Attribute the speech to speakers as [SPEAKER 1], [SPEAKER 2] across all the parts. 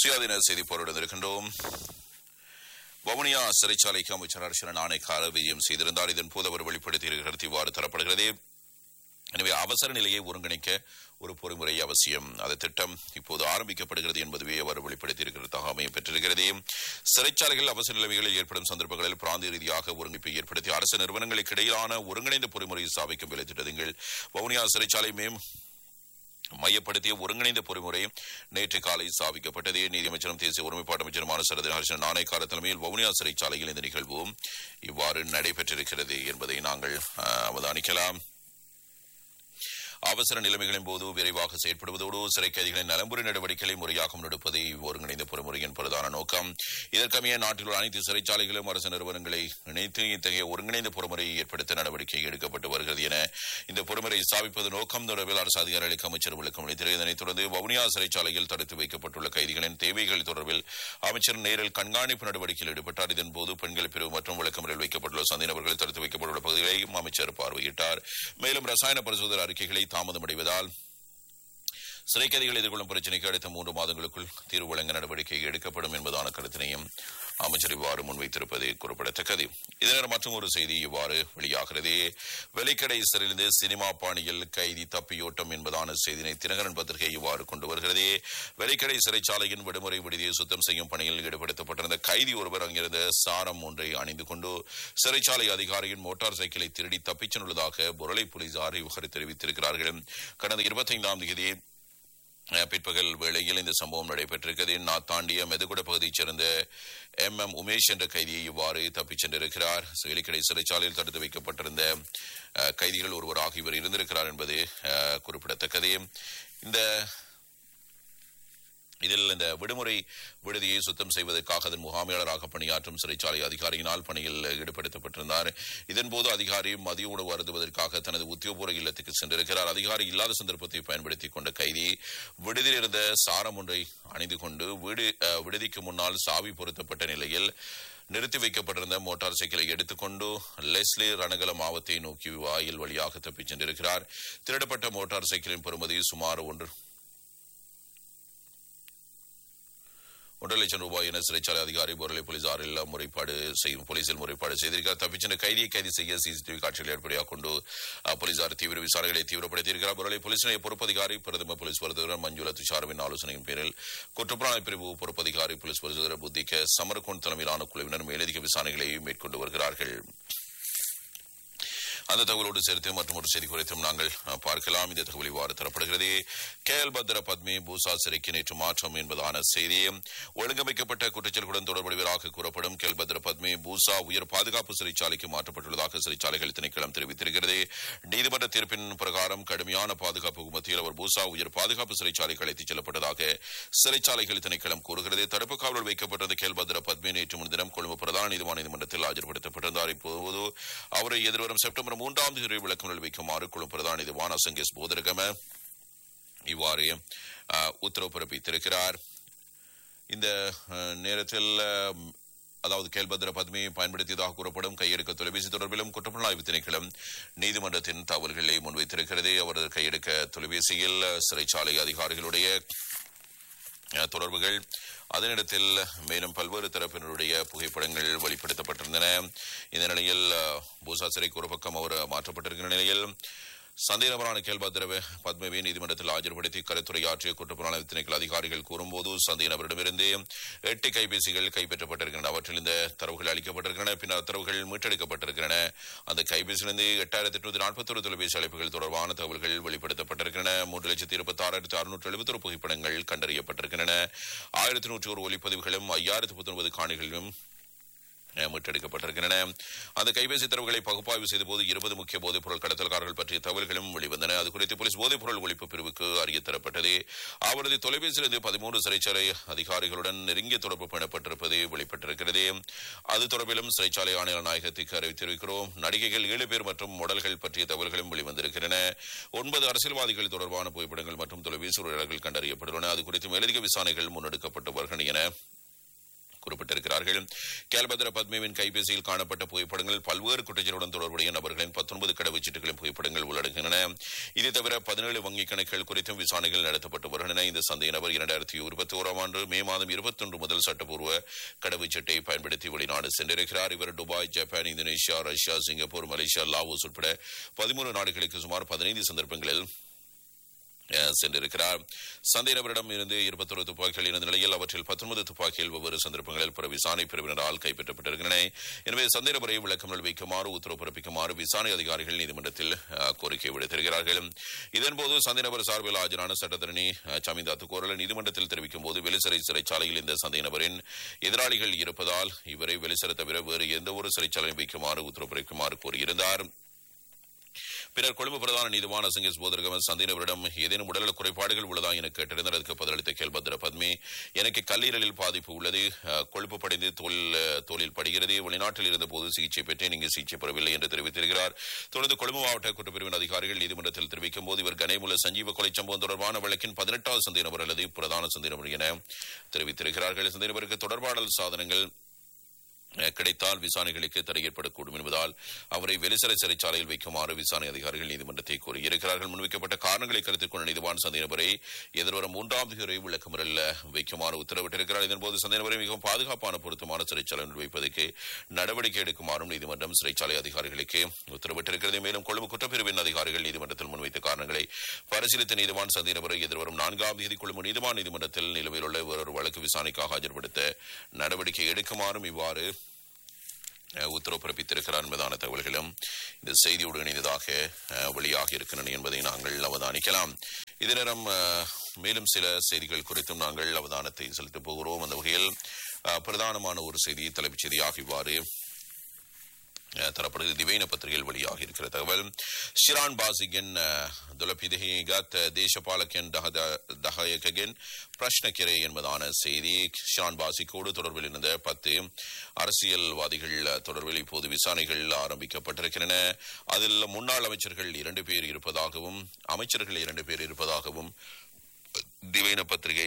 [SPEAKER 1] சுயாதீன செய்தி போருடன் இருக்கின்றோம் வவுனியா சிறைச்சாலைக்கு அமைச்சர் அரசன் ஆணைக்கார விஜயம் செய்திருந்தார் இதன் போது அவர் வெளிப்படுத்தியிருக்கிறது இவ்வாறு தரப்படுகிறது எனவே அவசர நிலையை ஒருங்கிணைக்க ஒரு பொறிமுறை அவசியம் அந்த திட்டம் இப்போது ஆரம்பிக்கப்படுகிறது என்பதுவே அவர் வெளிப்படுத்தியிருக்கிறதாக அமைய பெற்றிருக்கிறது சிறைச்சாலைகள் அவசர நிலைமைகளில் ஏற்படும் சந்தர்ப்பங்களில் பிராந்திய ரீதியாக ஒருங்கிணைப்பை ஏற்படுத்தி அரசு நிறுவனங்களுக்கு இடையிலான ஒருங்கிணைந்த பொறிமுறையை ஸ்தாபிக்கும் வேலை திட்டங்கள் வவுனியா சிறைச்சாலை மேம் மையப்படுத்திய ஒருங்கிணைந்த பொறிமுறை நேற்று காலை ஸ்தாபிக்கப்பட்டது நீதியமைச்சரும் தேசிய ஒருமைப்பாட்டு அமைச்சருமான சரதன் ஹர்ஷன் நாணயக்கார தலைமையில் வவுனியா சிறைச்சாலையில் இந்த நிகழ்வு இவ்வாறு நடைபெற்றிருக்கிறது என்பதை நாங்கள் அஹ், அவதானிக்கலாம் அவசர நிலைமைகளின் போது விரைவாக செயற்படுவதோடு சிறை கைதிகளின் நலம்புரி நடவடிக்கைகளை முறையாக முன்னெடுப்பதே ஒருங்கிணைந்த பொறிமுறையின் பிரதான நோக்கம் இதற்கமைய நாட்டில் உள்ள அனைத்து சிறைச்சாலைகளும் அரசு நிறுவனங்களை இணைத்து இத்தகைய ஒருங்கிணைந்த பொறிமுறையை ஏற்படுத்த நடவடிக்கை எடுக்கப்பட்டு வருகிறது என இந்த பொறிமுறை ஸ்தாபிப்பது நோக்கம் தொடர்பில் அரசு அதிகாரிகளுக்கு அமைச்சர் விளக்கம் அளித்தார் இதனைத் தொடர்ந்து வவுனியா சிறைச்சாலையில் தடுத்து வைக்கப்பட்டுள்ள கைதிகளின் தேவைகள் தொடர்பில் அமைச்சர் நேரில் கண்காணிப்பு நடவடிக்கையில் ஈடுபட்டார் இதன்போது பெண்கள் பிரிவு மற்றும் விளக்கமறில் வைக்கப்பட்டுள்ள சந்தேகநபர்கள் தடுத்து வைக்கப்பட்டுள்ள பகுதிகளையும் அமைச்சர் பார்வையிட்டார் மேலும் ரசாயன பரிசோதனை அறிக்கைகளை தாமதமடைவதால் சிறை கைதிகள் எதிர்கொள்ளும் பிரச்சினைக்கு அடுத்த மூன்று மாதங்களுக்குள் தீர்வு வழங்க நடவடிக்கை எடுக்கப்படும் என்பதான கருத்தினையும் அமைச்சர் இவ்வாறு முன்வைத்திருப்பது குறிப்பிடத்தக்கது இதனர் மற்றும் ஒரு செய்தி இவ்வாறு வெளியாகிறது வெலிக்கடை சிறையிலிருந்து சினிமா பாணியில் கைதி தப்பியோட்டம் என்பதான செய்தினை தினகரன் பத்திரிகை இவ்வாறு கொண்டு வருகிறது வெலிக்கடை சிறைச்சாலையின் விடுமுறை விடுதியை சுத்தம் செய்யும் பணியில் ஈடுபடுத்தப்பட்டிருந்த கைதி ஒருவர் அங்கிருந்த சாரம் ஒன்றை அணிந்து கொண்டு சிறைச்சாலை அதிகாரியின் மோட்டார் சைக்கிளை திருடி தப்பிச் சென்றுள்ளதாக பொருளை போலீசார் இவ்வாறு தெரிவித்திருக்கிறார்கள் கடந்த இருபத்தைந்தாம் தேதி அஹ், பிற்பகல் வேளையில் இந்த சம்பவம் நடைபெற்றிருக்கிறது நாத்தாண்டிய மெதுகுட பகுதியைச் சேர்ந்த எம் எம் உமேஷ் என்ற கைதியை இவ்வாறு தப்பிச் சென்றிருக்கிறார் வேலிக்கடை சிறைச்சாலையில் தடுத்து வைக்கப்பட்டிருந்த அஹ், கைதிகள் ஒருவராக இவர் இருந்திருக்கிறார் என்பது அஹ், குறிப்பிடத்தக்கது இந்த இதில் இந்த விடுமுறை விடுதியை சுத்தம் செய்வதற்காக அதன் முகாமையாளராக பணியாற்றும் சிறைச்சாலை அதிகாரியினால் பணியில் ஈடுபடுத்தப்பட்டிருந்தார் இதன்போது அதிகாரி மதிய உணவு அருந்துவதற்காக தனது உத்தியோகபூர்வ இல்லத்துக்கு சென்றிருக்கிறார் அதிகாரி இல்லாத சந்தர்ப்பத்தை பயன்படுத்திக் கொண்ட கைதி விடுதியில் இருந்த சாரம் ஒன்றை அணிந்து கொண்டு வீடு அஹ், விடுதிக்கு முன்னால் சாவி பொருத்தப்பட்ட நிலையில் நிறுத்தி வைக்கப்பட்டிருந்த மோட்டார் சைக்கிளை எடுத்துக்கொண்டு லெஸ்லி ரணகல மாவத்தை நோக்கி வாயில் வழியாக தப்பிச் சென்றிருக்கிறார் திருடப்பட்ட மோட்டார் சைக்கிளின் பெறுமதி சுமார் ஒன்று ஒன்றரை லட்சம் ரூபாய் என சிறைச்சாலை அதிகாரி பொருளை போலீசாரில் முறைப்பாடு செய்யும் போலீசில் முறைப்பாடு செய்திருக்கிறார் தப்பிச்சென்ற கைதியை கைது செய்ய சிசிடிவி காட்சிகளை ஏற்படையாக கொண்டு அஹ், போலீசார் தீவிர விசாரணைகளை தீவிரப்படுத்தியிருக்கிறார் பொருளை போலீஸ் நிலைய பொறுப்பதிகாரி பிரதம போலீஸ் பரிந்துரை மஞ்சுளா துஷாரவின் ஆலோசனையின் பேரில் குற்றப்புலனாய்வு பிரிவு பொறுப்பதிகாரி போலீஸ் பரிசுதர் புத்திக்க சமரகோன் தலைமையிலான குழுவினர் மேலதிக விசாரணைகளை மேற்கொண்டு வருகிறார்கள் அந்த தகவலோடு சேர்த்து மற்றும் ஒரு செய்தி குறித்தும் நாங்கள் அஹ், பார்க்கலாம் இந்த தகவல் இவ்வாறு தரப்படுகிறது கேஎல் பத்ர பத்மி பூசா சிறைக்கு நேற்று மாற்றம் என்பதான செய்தி ஒழுங்கமைக்கப்பட்ட குற்றச்செயல்களுடன் தொடர்புடையவராக கூறப்படும் கேல் பத்ர பத்மி பூசா உயர் பாதுகாப்பு சிறைச்சாலைக்கு மாற்றப்பட்டுள்ளதாக சிறைச்சாலைகள் திணைக்களம் தெரிவித்திருக்கிறது நீதிமன்ற தீர்ப்பின் பிரகாரம் கடுமையான பாதுகாப்புக்கு மத்தியில் அவர் பூசா உயர் பாதுகாப்பு சிறைச்சாலைக்கு அழைத்துச் செல்லப்பட்டதாக சிறைச்சாலைகள் திணைக்களம் கூறுகிறது தடுப்பு காவலில் வைக்கப்பட்டிருந்த கேல் பத்ர பத்மி நேற்று முன்தினம் கொழும்பு பிரதான நீதிமன்ற நீதிமன்றத்தில் ஆஜர்படுத்தப்பட்டிருந்தார் இப்போது அவரை எதிர்வரும் செப்டம்பர் மூன்றாம் தேதி விளக்கம் வைக்குமாறு கொழும்பு பிரதான நீதிவான் அசங்கேஸ் போதரகம இவ்வாறு அஹ், உத்தரவு பிறப்பித்திருக்கிறார் இந்த அஹ், நேரத்தில் அஹ், அதாவது கேல்பத்ர பத்மியை பயன்படுத்தியதாக கூறப்படும் கையெடுக்க தொலைபேசி தொடர்பிலும் குற்றப்புலனாய்வு திணைக்களம் நீதிமன்றத்தின் தகவல்களை முன்வைத்திருக்கிறது அவரது கையெடுக்க தொலைபேசியில் அஹ், சிறைச்சாலை அதிகாரிகளுடைய அஹ், தொடர்புகள் அதனிடத்தில் மேலும் பல்வேறு தரப்பினருடைய புகைப்படங்கள் வெளிப்படுத்தப்பட்டிருந்தன இந்த நிலையில் அஹ், பூசா சிறைக்கு ஒரு பக்கம் அவர் மாற்றப்பட்டிருக்கிற நிலையில் சந்தேக நபரான கேள்பத்ர பத்மவி நீதிமன்றத்தில் ஆஜர்படுத்தி கருத்துரையாற்றிய குற்றப்புலனாய்வு திணைக்கள அதிகாரிகள் கூறும்போது சந்தேக நபரிடமிருந்து எட்டு கைபேசிகள் கைப்பற்றப்பட்டிருக்கின்றன அவற்றில் இந்த தரவுகள் அளிக்கப்பட்டிருக்கின்றன பின்னர் தரவுகள் மீட்டெடுக்கப்பட்டிருக்கின்றன அந்த கைபேசியிலிருந்து எட்டாயிரத்தி எட்நூத்தி நாற்பத்தொரு தொலைபேசி அழைப்புகள் தொடர்பான தகவல்கள் வெளிப்படுத்தப்பட்டிருக்கின்றன மூன்று லட்சத்தி இருபத்தி ஆறாயிரத்தி அறுநூற்று எழுபத்தொரு புகைப்படங்கள் கண்டறியப்பட்டிருக்கின்றன ஆயிரத்தி நூற்றி ஒரு ஒலிப்பதிவுகளும் ஐயாயிரத்தி பத்தொன்பது காணிகளும் அஹ், மீட்டெடுக்கப்பட்டிருக்கின்றன அந்த கைபேசி தரவுகளை பகுப்பாய்வு செய்தபோது இருபது முக்கிய போதைப் பொருள் கடத்தல்காரர்கள் பற்றிய தகவல்களும் வெளிவந்தன அது குறித்து போலீஸ் போதைப் பொருள் ஒழிப்பு பிரிவுக்கு அறிய தரப்பட்டது அவரது தொலைபேசியிலிருந்து பதிமூன்று சிறைச்சாலை அதிகாரிகளுடன் நெருங்கிய தொடர்பு பெறப்பட்டிருப்பது வெளிப்பட்டிருக்கிறது அது தொடர்பிலும் சிறைச்சாலை ஆணையர் நாயகத்துக்கு அறிவித்திருக்கிறோம் நடிகைகள் ஏழு பேர் மற்றும் மொடல்கள் பற்றிய தகவல்களும் வெளிவந்திருக்கின்றன ஒன்பது அரசியல்வாதிகள் தொடர்பான புகைப்படங்கள் மற்றும் தொலைபேசி உரையாடல்கள் கண்டறியப்பட்டுள்ளன அது குறித்து மேலதிக விசாரணைகள் முன்னெடுக்கப்பட்டு வருகின்றன என குறிப்பிட்டிருக்கிறார்கள் கேல்பத்ர பத்மேவின் கைபேசியில் காணப்பட்ட புகைப்படங்கள் பல்வேறு குற்றச்செயலுடன் தொடர்புடைய நபர்களின் பத்தொன்பது கடவுச்சீட்டுகளின் புகைப்படங்கள் உள்ளடங்குகின்றன இது தவிர பதினேழு வங்கிக் கணக்குகள் குறித்தும் விசாரணைகள் நடத்தப்பட்டு வருகின்றன இந்த சந்தேக நபர் இரண்டாயிரத்தி இருபத்தி ஓராம் ஆண்டு மே மாதம் இருபத்தொன்று முதல் சட்டப்பூர்வ கடவுச்சீட்டை பயன்படுத்தி வெளிநாடு சென்றிருக்கிறார் இவர் Dubai Japan Indonesia Russia Singapore Malaysia Laos உட்பட பதிமூன்று நாடுகளுக்கு சுமார் பதினைந்து சந்தர்ப்பங்களில் அஹ், சென்றிருக்கிறார் சந்தேக நபரிடம் இருந்து இருபத்தொரு துப்பாக்கிகள் இருந்த நிலையில் அவற்றில் பத்தொன்பது துப்பாக்கிகள் வெவ்வேறு சந்தர்ப்பங்களில் பிற விசாரணை பிரிவினரால் கைப்பற்றப்பட்டிருக்கின்றன எனவே சந்தேக நபரை விளக்கம் வைக்குமாறு உத்தரவு பிறப்பிக்குமாறு விசாரணை அதிகாரிகள் நீதிமன்றத்தில் அஹ், கோரிக்கை விடுத்திருக்கிறார்கள் இதன்போது சந்தேக நபர் சார்பில் ஆஜரான சட்டத்தரணி அஹ், சமீந்தாத்து கோரலை நீதிமன்றத்தில் தெரிவிக்கும் போது வெளிசிறை சிறைச்சாலையில் இந்த சந்தேக நபரின் எதிராளிகள் இருப்பதால் இவரை வெளிசிறை தவிர வேறு எந்த ஒரு சிறைச்சாலையும் வைக்குமாறு உத்தரவு பிறப்பிக்குமாறு கூறியிருந்தார் பின்னர் கொழும்பு பிரதான நீதிவான் அசங்கேஸ் போதரகம சந்தேகவரிடம் ஏதேனும் உடல்நல குறைபாடுகள் உள்ளதா என கேட்டிருந்தார் அதுக்கு பதிலளித்த கேள்பத்ர பத்மி எனக்கு கல்லீரலில் பாதிப்பு உள்ளது அஹ், கொழுப்பு படைந்து தோல் அஹ், தோலில் படுகிறது வெளிநாட்டில் இருந்தபோது சிகிச்சை பெற்றேன் இங்கு சிகிச்சை பெறவில்லை என்று தெரிவித்திருக்கிறார் தொடர்ந்து கொழும்பு மாவட்ட குற்றப்பிரிவின் அதிகாரிகள் நீதிமன்றத்தில் தெரிவிக்கும் போது இவர் கனைமுல சஞ்சீவ கொலை சம்பவம் தொடர்பான வழக்கின் பதினெட்டாவது சந்தேக நபர் அல்லது பிரதான சந்தேக நபர் என தெரிவித்திருக்கிறார்கள் சந்தேக நபருக்கு தொடர்பாடல் சாதனங்கள் அஹ், கிடைத்தால் விசாரணைகளுக்கு தடை ஏற்படக்கூடும் என்பதால் அவரை வெளிசரை சிறைச்சாலையில் வைக்குமாறு விசாரணை அதிகாரிகள் நீதிமன்றத்தை கோரியிருக்கிறார்கள் முன்வைக்கப்பட்ட காரணங்களை கருத்தில் கொண்ட நீதிவான் சந்தேக நபரை எதிர்வரும் மூன்றாம் தேதி வரை விளக்கமறில் வைக்குமாறு உத்தரவிட்டிருக்கிறார் இதன்போது சந்தேக நபரை மிகவும் பாதுகாப்பான பொருத்தமான சிறைச்சாலையில் வைப்பதற்கு நடவடிக்கை எடுக்குமாறும் நீதிமன்றம் சிறைச்சாலை அதிகாரிகளுக்கு உத்தரவிட்டிருக்கிறது மேலும் கொழும்பு குற்றப்பிரிவின் அதிகாரிகள் நீதிமன்றத்தில் முன்வைத்த காரணங்களை பரிசீலித்த நீதிவான் சந்தேக நபரை எதிர்வரும் நான்காம் தேதி கொழும்பு நீதிவான் நீதிமன்றத்தில் நிலுவையில் உள்ள வேறொரு வழக்கு விசாரணைக்காக ஆஜர்படுத்த நடவடிக்கை எடுக்குமாறும் இவ்வாறு அஹ், உத்தரவு பிறப்பித்திருக்கிறார் என்பதான தகவல்களும் இந்த செய்தியோடு இணைந்ததாக அஹ், வெளியாகி இருக்கின்றன என்பதை நாங்கள் அவதானிக்கலாம் இதே நேரம் அஹ், மேலும் சில செய்திகள் குறித்தும் நாங்கள் அவதானத்தை செலுத்தப் போகிறோம் அந்த வகையில் அஹ், பிரதானமான ஒரு செய்தி தலைப்புச் செய்தியாக இவ்வாறு அஹ், தரப்படுகிறது திவைன பத்திரிகையில் வெளியாக இருக்கிற தகவல் ஷிரான் பாசிகன் துலபிதகத் தேசபாலகன் தஹயகன் பிரஷ்னக்கிரை என்பதான செய்தி ஷிரான் பாசிக்கோடு தொடர்பில் இருந்த பத்து அரசியல்வாதிகள் தொடர்பில் இப்போது விசாரணைகள் ஆரம்பிக்கப்பட்டிருக்கின்றன அதில் முன்னாள் அமைச்சர்கள் இரண்டு பேர் இருப்பதாகவும் அமைச்சர்கள் இரண்டு பேர் இருப்பதாகவும் திவைன பத்திரிகை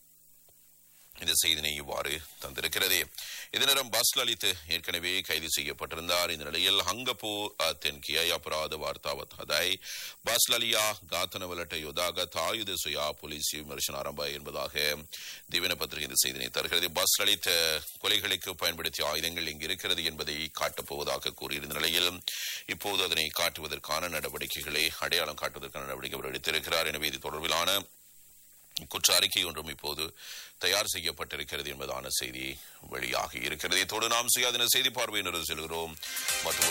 [SPEAKER 1] இந்த செய்தினை இவ்வாறு தந்திருக்கிறது இதனிடம் பஸ் லலித் ஏற்கனவே கைது செய்யப்பட்டிருந்தார் இந்த நிலையில் ஹங்கப்பூ தென்கிய அபராத வார்த்தாவத் ಹದಾಯ್ ಬಸ್ ಲಲಿಯಾ ಗಾತನವಲಟ ಯುದಾಗ ತಾಯುಧ ಸುಯಾ ಪೊಲೀಸ್ விமர்சன ஆரம்ப என்பதாக திவின பத்திரிகை இந்த செய்தினை தருகிறது பஸ் லலித் கொலைகளுக்கு பயன்படுத்திய ஆயுதங்கள் இங்கு இருக்கிறது என்பதை காட்டப் போவதாக கூறியிருந்த நிலையில் இப்போது அதனை காட்டுவதற்கான நடவடிக்கைகளை அடையாளம் காட்டுவதற்கான நடவடிக்கை அவர் எடுத்திருக்கிறார் எனவே இது தொடர்பிலான குற்ற அறிக்கை ஒன்றும் இப்போது தயார் செய்யப்பட்டிருக்கிறது என்பதான செய்தி வெளியாகி இருக்கிறது இத்தோடு நாம் சுயாதீன செய்தி பார்வையினர் செல்கிறோம் மற்றும்